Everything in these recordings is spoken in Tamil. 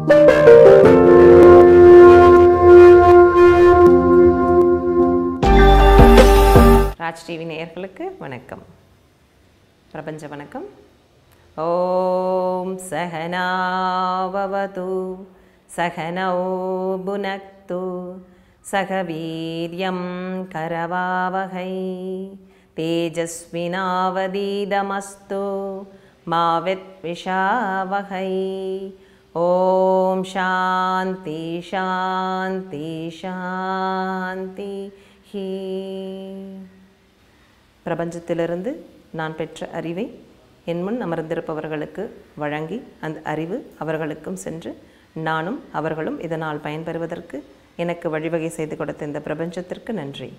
ராஜ் டிவி நேயர்களுக்கு வணக்கம் பிரபஞ்ச வணக்கம் ஓம் சகனாவவது சகனௌ புனக்து சக வீரியம் கரவாவகை தேஜஸ்வினாவதீதமஸ்து மாவித்விஷாவகை ஓம் சாந்தி சாந்தி சாந்தி ஹீ பிரபஞ்சத்திலிருந்து நான் பெற்ற அறிவை என் முன் அமர்ந்திருப்பவர்களுக்கு வழங்கி அந்த அறிவு அவர்களுக்கும் சென்று நானும் அவர்களும் இதனால் பயன்பெறுவதற்கு எனக்கு வழிவகை செய்து கொடுத்த இந்த பிரபஞ்சத்திற்கு நன்றி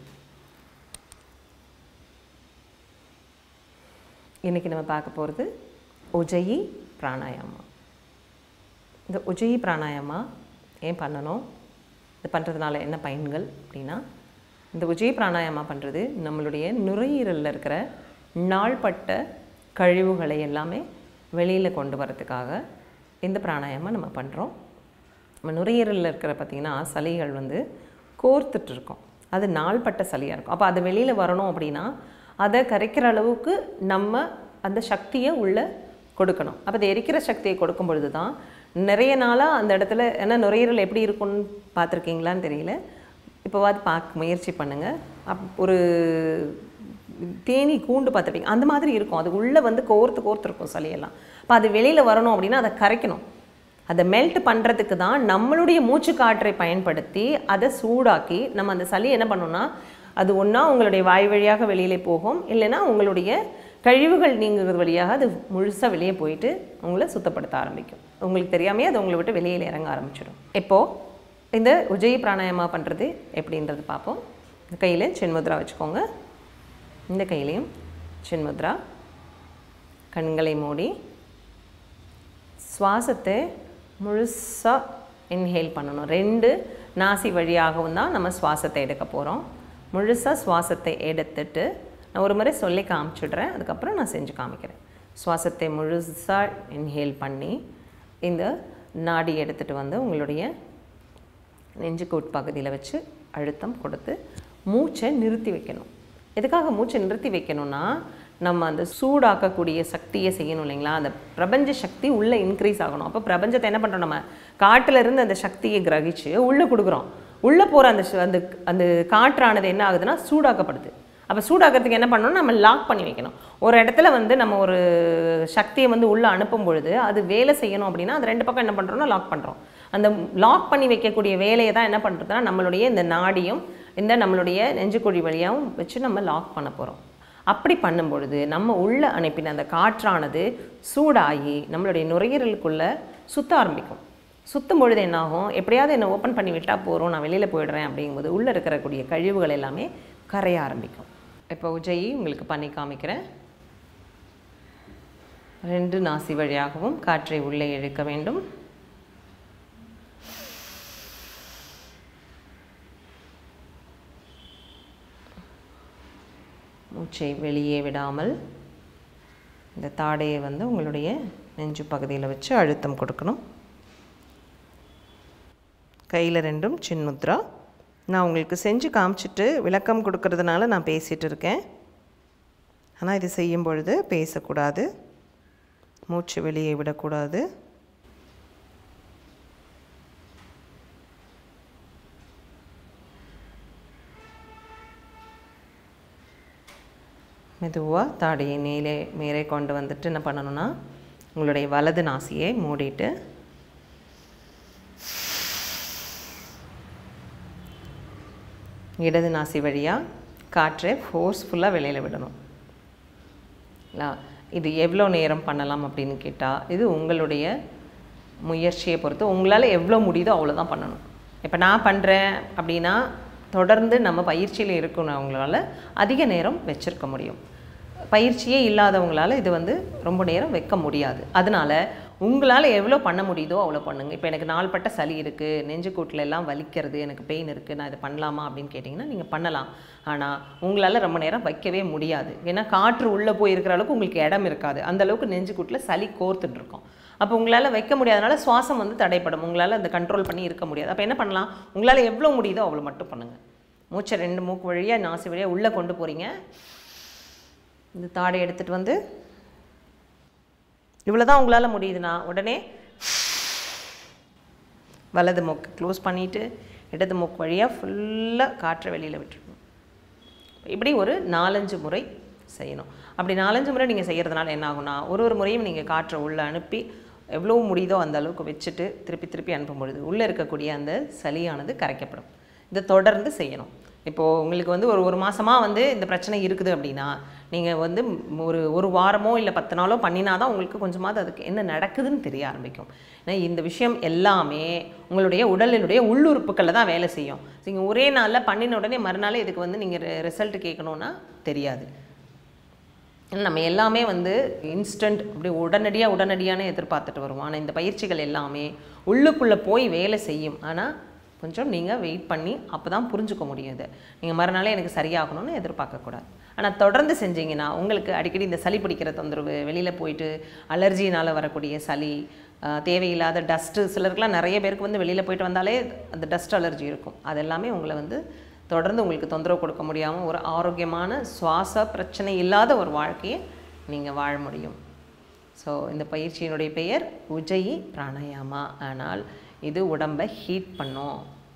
இன்றைக்கி நம்ம பார்க்க போகிறது உஜயி பிராணாயாமா இந்த உஜயி பிராணாயாமா ஏன் பண்ணணும் இது பண்ணுறதுனால என்ன பயன்கள் அப்படின்னா இந்த உஜய பிராணாயாமா பண்ணுறது நம்மளுடைய நுரையீரலில் இருக்கிற நாள்பட்ட கழிவுகளை எல்லாமே வெளியில் கொண்டு வரதுக்காக இந்த பிராணாயாமா நம்ம பண்ணுறோம் நம்ம நுரையீரலில் இருக்கிற பார்த்திங்கன்னா சளிகள் வந்து கோர்த்துட்டு இருக்கும் அது நாள்பட்ட சளியாக இருக்கும் அப்போ அது வெளியில் வரணும் அப்படின்னா அதை கரைக்கிற அளவுக்கு நம்ம அந்த சக்தியை உள்ளே கொடுக்கணும் அப்போ அது எரிக்கிற சக்தியை கொடுக்கும் பொழுது தான் நிறைய நாளாக அந்த இடத்துல ஏன்னா நுரையீரல் எப்படி இருக்கும்னு பார்த்துருக்கீங்களான்னு தெரியல இப்போவாது பார்க்க முயற்சி பண்ணுங்கள் அப் ஒரு தேனி கூண்டு பார்த்துருப்பீங்க அந்த மாதிரி இருக்கும் அது உள்ளே வந்து கோர்த்து கோர்த்து இருக்கும் சளியெல்லாம் அப்போ அது வெளியில் வரணும் அப்படின்னா அதை கரைக்கணும் அதை மெல்ட் பண்ணுறதுக்கு தான் நம்மளுடைய மூச்சு காற்றை பயன்படுத்தி அதை சூடாக்கி நம்ம அந்த சளி என்ன பண்ணோம்னா அது ஒன்றா உங்களுடைய வாய் வழியாக வெளியிலே போகும் இல்லைன்னா உங்களுடைய கழிவுகள் நீங்குறது வழியாக அது முழுசாக வெளியே போயிட்டு உங்களை சுத்தப்படுத்த ஆரம்பிக்கும் உங்களுக்கு தெரியாமே அது உங்களை விட்டு வெளியில் இறங்க ஆரம்பிச்சிடும் இப்போது இந்த உஜயி பிராணாயாமா பண்ணுறது எப்படின்றது பார்ப்போம் இந்த கையில் சின்முத்ரா வச்சுக்கோங்க இந்த கையிலையும் சின்முத்ரா கண்களை மூடி சுவாசத்தை முழுசாக இன்ஹேல் பண்ணணும் ரெண்டு நாசி வழியாகவும் தான் நம்ம சுவாசத்தை எடுக்க போகிறோம் முழுசாக சுவாசத்தை எடுத்துட்டு நான் ஒரு முறை சொல்லி காமிச்சிடுறேன் அதுக்கப்புறம் நான் செஞ்சு காமிக்கிறேன் சுவாசத்தை முழுசாக இன்ஹேல் பண்ணி இந்த நாடி எடுத்துகிட்டு வந்து உங்களுடைய நெஞ்சுக்கு உட்பகுதியில் வச்சு அழுத்தம் கொடுத்து மூச்சை நிறுத்தி வைக்கணும் எதுக்காக மூச்சை நிறுத்தி வைக்கணும்னா நம்ம அந்த சூடாக்கக்கூடிய சக்தியை செய்யணும் இல்லைங்களா அந்த பிரபஞ்ச சக்தி உள்ளே இன்க்ரீஸ் ஆகணும் அப்போ பிரபஞ்சத்தை என்ன பண்ணுறோம் நம்ம காட்டுல இருந்து அந்த சக்தியை கிரகிச்சு உள்ளே கொடுக்குறோம் உள்ளே போகிற அந்த சு- அந்த அந்த காற்றானது என்ன ஆகுதுன்னா சூடாக்கப்படுது அப்போ சூடாக்கிறதுக்கு என்ன பண்ணணும் நம்ம லாக் பண்ணி வைக்கணும் ஒரு இடத்துல வந்து நம்ம ஒரு சக்தியை வந்து உள்ளே அனுப்பும் பொழுது அது வேலை செய்யணும் அப்படின்னா அது ரெண்டு பக்கம் என்ன பண்ணுறோம்னா லாக் பண்ணுறோம் அந்த லாக் பண்ணி வைக்கக்கூடிய வேலையை தான் என்ன பண்ணுறதுனா நம்மளுடைய இந்த நாடியும் இந்த நம்மளுடைய நெஞ்சுக்குழி வழியாகவும் வச்சு நம்ம லாக் பண்ண போகிறோம் அப்படி பண்ணும் பொழுது நம்ம உள்ளே அனுப்பின அந்த காற்றானது சூடாகி நம்மளுடைய நுரையீரலுக்குள்ளே சுத்த ஆரம்பிக்கும் சுத்தும் பொழுது என்னாகும் எப்படியாவது என்னை ஓப்பன் பண்ணி விட்டால் போகிறோம் நான் வெளியில் போயிடுறேன் அப்படிங்கும்போது உள்ளே இருக்கக்கூடிய கழிவுகள் எல்லாமே கரைய ஆரம்பிக்கும் இப்போ உஜயி உங்களுக்கு பண்ணி காமிக்கிறேன் ரெண்டு நாசி வழியாகவும் காற்றை உள்ளே இழுக்க வேண்டும் மூச்சை வெளியே விடாமல் இந்த தாடையை வந்து உங்களுடைய நெஞ்சு பகுதியில் வச்சு அழுத்தம் கொடுக்கணும் கையில் ரெண்டும் சின்முத்ரா நான் உங்களுக்கு செஞ்சு காமிச்சிட்டு விளக்கம் கொடுக்கறதுனால நான் பேசிகிட்டு இருக்கேன் ஆனால் இது செய்யும் பொழுது பேசக்கூடாது மூச்சு வெளியே விடக்கூடாது மெதுவாக தாடியை மேலே மேலே கொண்டு வந்துட்டு என்ன பண்ணணும்னா உங்களுடைய வலது நாசியை மூடிட்டு இடது நாசி வழியாக காற்றை ஃபோர்ஸ்ஃபுல்லாக வெளியில் விடணும் இல்லா இது எவ்வளோ நேரம் பண்ணலாம் அப்படின்னு கேட்டால் இது உங்களுடைய முயற்சியை பொறுத்து உங்களால் எவ்வளோ முடியுதோ அவ்வளோதான் பண்ணணும் இப்போ நான் பண்ணுறேன் அப்படின்னா தொடர்ந்து நம்ம பயிற்சியில் இருக்கணுங்களால அதிக நேரம் வச்சிருக்க முடியும் பயிற்சியே இல்லாதவங்களால இது வந்து ரொம்ப நேரம் வைக்க முடியாது அதனால உங்களால் எவ்வளோ பண்ண முடியுதோ அவ்வளோ பண்ணுங்கள் இப்போ எனக்கு நாள்பட்ட சளி இருக்குது நெஞ்சுக்கூட்டில் எல்லாம் வலிக்கிறது எனக்கு பெயின் இருக்குது நான் இதை பண்ணலாமா அப்படின்னு கேட்டிங்கன்னா நீங்கள் பண்ணலாம் ஆனால் உங்களால் ரொம்ப நேரம் வைக்கவே முடியாது ஏன்னா காற்று உள்ளே போய் இருக்கிற அளவுக்கு உங்களுக்கு இடம் இருக்காது அந்த அளவுக்கு நெஞ்சுக்கூட்டில் சளி கோர்த்துட்டு இருக்கும் அப்போ உங்களால் வைக்க முடியாதனால சுவாசம் வந்து தடைப்படும் உங்களால் அந்த கண்ட்ரோல் பண்ணி இருக்க முடியாது அப்போ என்ன பண்ணலாம் உங்களால் எவ்வளோ முடியுதோ அவ்வளோ மட்டும் பண்ணுங்கள் மூச்சை ரெண்டு மூக்கு வழியாக நாசி வழியாக உள்ளே கொண்டு போகிறீங்க இந்த தாடை எடுத்துகிட்டு வந்து இவ்வளோ தான் உங்களால் முடியுதுன்னா உடனே வலது மூக்கு க்ளோஸ் பண்ணிவிட்டு இடது மூக்கு வழியாக ஃபுல்லாக காற்றை வெளியில் விட்டுருணும் இப்படி ஒரு நாலஞ்சு முறை செய்யணும் அப்படி நாலஞ்சு முறை நீங்கள் செய்கிறதுனால என்ன ஆகும்னா ஒரு ஒரு முறையும் நீங்கள் காற்றை உள்ளே அனுப்பி எவ்வளோ முடியுதோ அந்த அளவுக்கு வச்சுட்டு திருப்பி திருப்பி அனுப்பும் பொழுது உள்ளே இருக்கக்கூடிய அந்த சளியானது கரைக்கப்படும் இதை தொடர்ந்து செய்யணும் இப்போது உங்களுக்கு வந்து ஒரு ஒரு மாதமாக வந்து இந்த பிரச்சனை இருக்குது அப்படின்னா நீங்கள் வந்து ம் ஒரு ஒரு வாரமோ இல்லை பத்து நாளோ பண்ணினா தான் உங்களுக்கு கொஞ்சமாவது அதுக்கு என்ன நடக்குதுன்னு தெரிய ஆரம்பிக்கும் ஏன்னா இந்த விஷயம் எல்லாமே உங்களுடைய உடலினுடைய உள்ளுறுப்புகளில் தான் வேலை செய்யும் நீங்கள் ஒரே நாளில் பண்ணின உடனே மறுநாள் இதுக்கு வந்து நீங்கள் ரிசல்ட் கேட்கணுன்னா தெரியாது ஏன்னா நம்ம எல்லாமே வந்து இன்ஸ்டன்ட் அப்படி உடனடியாக உடனடியான எதிர்பார்த்துட்டு வருவோம் ஆனால் இந்த பயிற்சிகள் எல்லாமே உள்ளுக்குள்ளே போய் வேலை செய்யும் ஆனால் கொஞ்சம் நீங்கள் வெயிட் பண்ணி அப்போ தான் புரிஞ்சுக்க முடியும் இது நீங்கள் மறுநாளே எனக்கு சரியாகணும்னு எதிர்பார்க்கக்கூடாது ஆனால் தொடர்ந்து செஞ்சீங்கன்னா உங்களுக்கு அடிக்கடி இந்த சளி பிடிக்கிற தொந்தரவு வெளியில் போயிட்டு அலர்ஜினால் வரக்கூடிய சளி ஆஹ், தேவையில்லாத டஸ்ட்டு சிலருக்குலாம் நிறைய பேருக்கு வந்து வெளியில் போயிட்டு வந்தாலே அந்த டஸ்ட் அலர்ஜி இருக்கும் அது எல்லாமே உங்களை வந்து தொடர்ந்து உங்களுக்கு தொந்தரவு கொடுக்க முடியாமல் ஒரு ஆரோக்கியமான சுவாச பிரச்சனை இல்லாத ஒரு வாழ்க்கையை நீங்கள் வாழ முடியும் ஸோ இந்த பயிற்சியினுடைய பெயர் உஜயி பிராணாயாமா ஆனால் இது உடம்பை ஹீட் பண்ணும்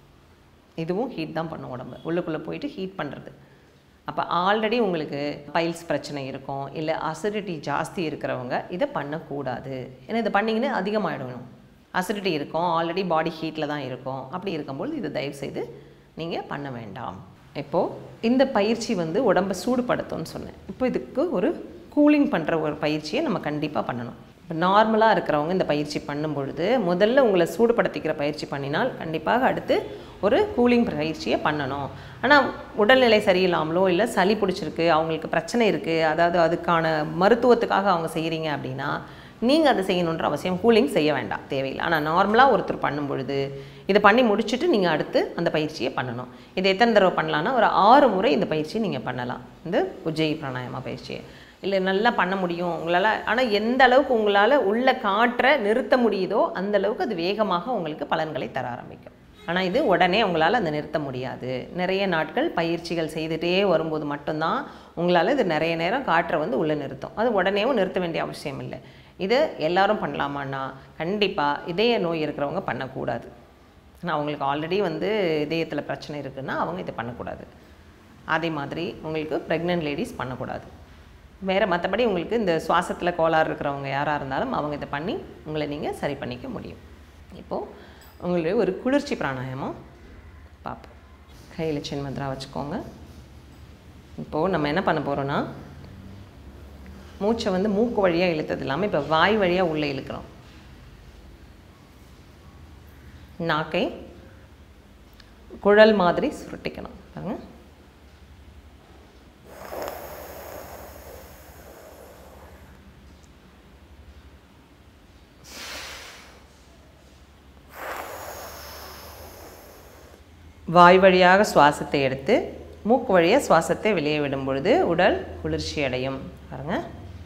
இதுவும் ஹீட் தான் பண்ணும் உடம்பு உள்ளுக்குள்ளே போயிட்டு ஹீட் பண்ணுறது அப்போ ஆல்ரெடி உங்களுக்கு பைல்ஸ் பிரச்சனை இருக்கும் இல்லை அசிடிட்டி ஜாஸ்தி இருக்கிறவங்க இதை பண்ணக்கூடாது ஏன்னா இதை பண்ணிங்கன்னா அதிகமாகிடணும் அசிடிட்டி இருக்கும் ஆல்ரெடி பாடி ஹீட்டில் தான் இருக்கும் அப்படி இருக்கும்போது இது தயவு செய்து நீங்கள் பண்ண வேண்டாம் இப்போது இந்த பயிற்சி வந்து உடம்பை சூடுபடுத்தும்னு சொன்னேன் இப்போ இதுக்கு ஒரு கூலிங் பண்ணுற ஒரு பயிற்சியை நம்ம கண்டிப்பாக பண்ணணும் இப்போ நார்மலாக இருக்கிறவங்க இந்த பயிற்சி பண்ணும் பொழுது முதல்ல உங்களை சூடுபடுத்திக்கிற பயிற்சி பண்ணினால் கண்டிப்பாக அடுத்து ஒரு கூலிங் பயிற்சியை பண்ணணும் ஆனால் உடல்நிலை சரியில்லாமலோ இல்லை சளி பிடிச்சிருக்கு அவங்களுக்கு பிரச்சனை இருக்குது அதாவது அதுக்கான மருத்துவத்துக்காக அவங்க செய்கிறீங்க அப்படின்னா நீங்கள் அதை செய்யணுன்ற அவசியம் கூலிங் செய்ய வேண்டாம் தேவையில்லை ஆனால் நார்மலாக ஒருத்தர் பண்ணும் பொழுது இதை பண்ணி முடிச்சுட்டு நீங்கள் அடுத்து அந்த பயிற்சியை பண்ணணும் இதை எத்தனை தடவை பண்ணலான்னா ஒரு ஆறு முறை இந்த பயிற்சியை நீங்கள் பண்ணலாம் இந்த உஜ்ஜயி பிராணாயாமா பயிற்சியை இல்லை நல்லா பண்ண முடியும் உங்களால் ஆனால் எந்த அளவுக்கு உங்களால் உள்ள காற்றை நிறுத்த முடியுதோ அந்த அளவுக்கு அது வேகமாக உங்களுக்கு பலன்களை தர ஆரம்பிக்கும் ஆனால் இது உடனே உங்களால் அதை நிறுத்த முடியாது நிறைய நாட்கள் பயிற்சிகள் செய்துகிட்டே வரும்போது மட்டும்தான் உங்களால் இது நிறைய நேரம் காற்றை வந்து உள்ளே நிறுத்தும் அது உடனேவும் நிறுத்த வேண்டிய அவசியம் இல்லை இது எல்லாரும் பண்ணலாமான்னா கண்டிப்பாக இதய நோய் இருக்கிறவங்க பண்ணக்கூடாது ஆனால் அவங்களுக்கு ஆல்ரெடி வந்து இதயத்தில் பிரச்சனை இருக்குன்னா அவங்க இதை பண்ணக்கூடாது அதே மாதிரி உங்களுக்கு ப்ரெக்னென்ட் லேடிஸ் பண்ணக்கூடாது வேறு மற்றபடி உங்களுக்கு இந்த சுவாசத்தில் கோளாறு இருக்கிறவங்க யாராக இருந்தாலும் அவங்க இதை பண்ணி உங்களை நீங்கள் சரி பண்ணிக்க முடியும் இப்போது உங்களுடைய ஒரு குளிர்ச்சி பிராணாயாமம் பார்ப்போம் கையில் சின்மத்ரா வச்சுக்கோங்க இப்போது நம்ம என்ன பண்ண போகிறோன்னா மூச்சை வந்து மூக்கு வழியாக இழுத்தது இல்லாமல் இப்போ வாய் வழியாக உள்ளே இழுக்கிறோம் நாக்கை குழல் மாதிரி சுருட்டிக்கணும் பாருங்க வாய் வழியாக சுவாசத்தை எடுத்து மூக்கு வழியாக சுவாசத்தை வெளியே விடும் பொழுது உடல் குளிர்ச்சி அடையும் பாருங்க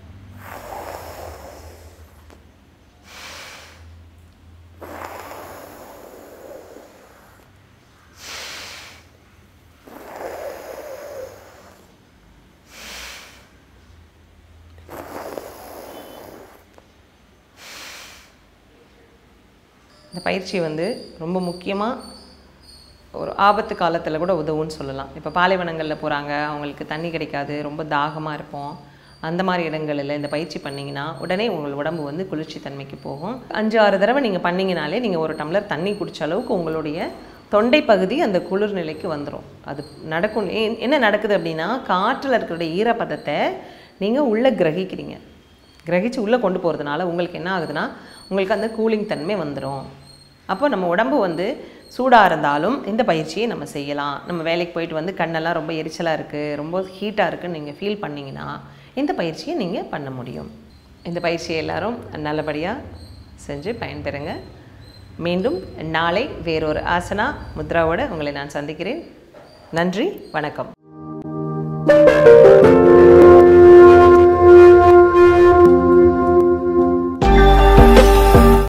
இந்த பயிற்சி வந்து ரொம்ப முக்கியமாக ஒரு ஆபத்து காலத்தில் கூட உதவும்னு சொல்லலாம் இப்போ பாலைவனங்களில் போகிறாங்க அவங்களுக்கு தண்ணி கிடைக்காது ரொம்ப தாகமாக இருப்போம் அந்த மாதிரி இடங்களில் இந்த பயிற்சி பண்ணிங்கன்னா உடனே உங்கள் உடம்பு வந்து குளிர்ச்சி தன்மைக்கு போகும் அஞ்சு ஆறு தடவை நீங்கள் பண்ணிங்கனாலே நீங்கள் ஒரு டம்ளர் தண்ணி குடிச்ச அளவுக்கு உங்களுடைய தொண்டை பகுதி அந்த குளிர் நிலைக்கு வந்துடும் அது நடக்கும் ஏன்- என்ன நடக்குது அப்படின்னா காற்றில் இருக்கிற ஈரப்பதத்தை நீங்கள் உள்ளே கிரகிக்கிறீங்க கிரகிச்சு உள்ளே கொண்டு போகிறதுனால உங்களுக்கு என்ன ஆகுதுன்னா உங்களுக்கு அந்த கூலிங் தன்மை வந்துடும் அப்போ நம்ம உடம்பு வந்து சூடாக இருந்தாலும் இந்த பயிற்சியை நம்ம செய்யலாம் நம்ம வேலைக்கு போயிட்டு வந்து கண்ணெல்லாம் ரொம்ப எரிச்சலாக இருக்குது ரொம்ப ஹீட்டாக இருக்குன்னு நீங்கள் ஃபீல் பண்ணிங்கன்னா இந்த பயிற்சியை நீங்கள் பண்ண முடியும் இந்த பயிற்சியை எல்லாரும் நல்லபடியாக செஞ்சு பயன்பெறுங்க மீண்டும் நாளை வேறொரு ஆசனா முத்ராவோட உங்களை நான் சந்திக்கிறேன் நன்றி வணக்கம்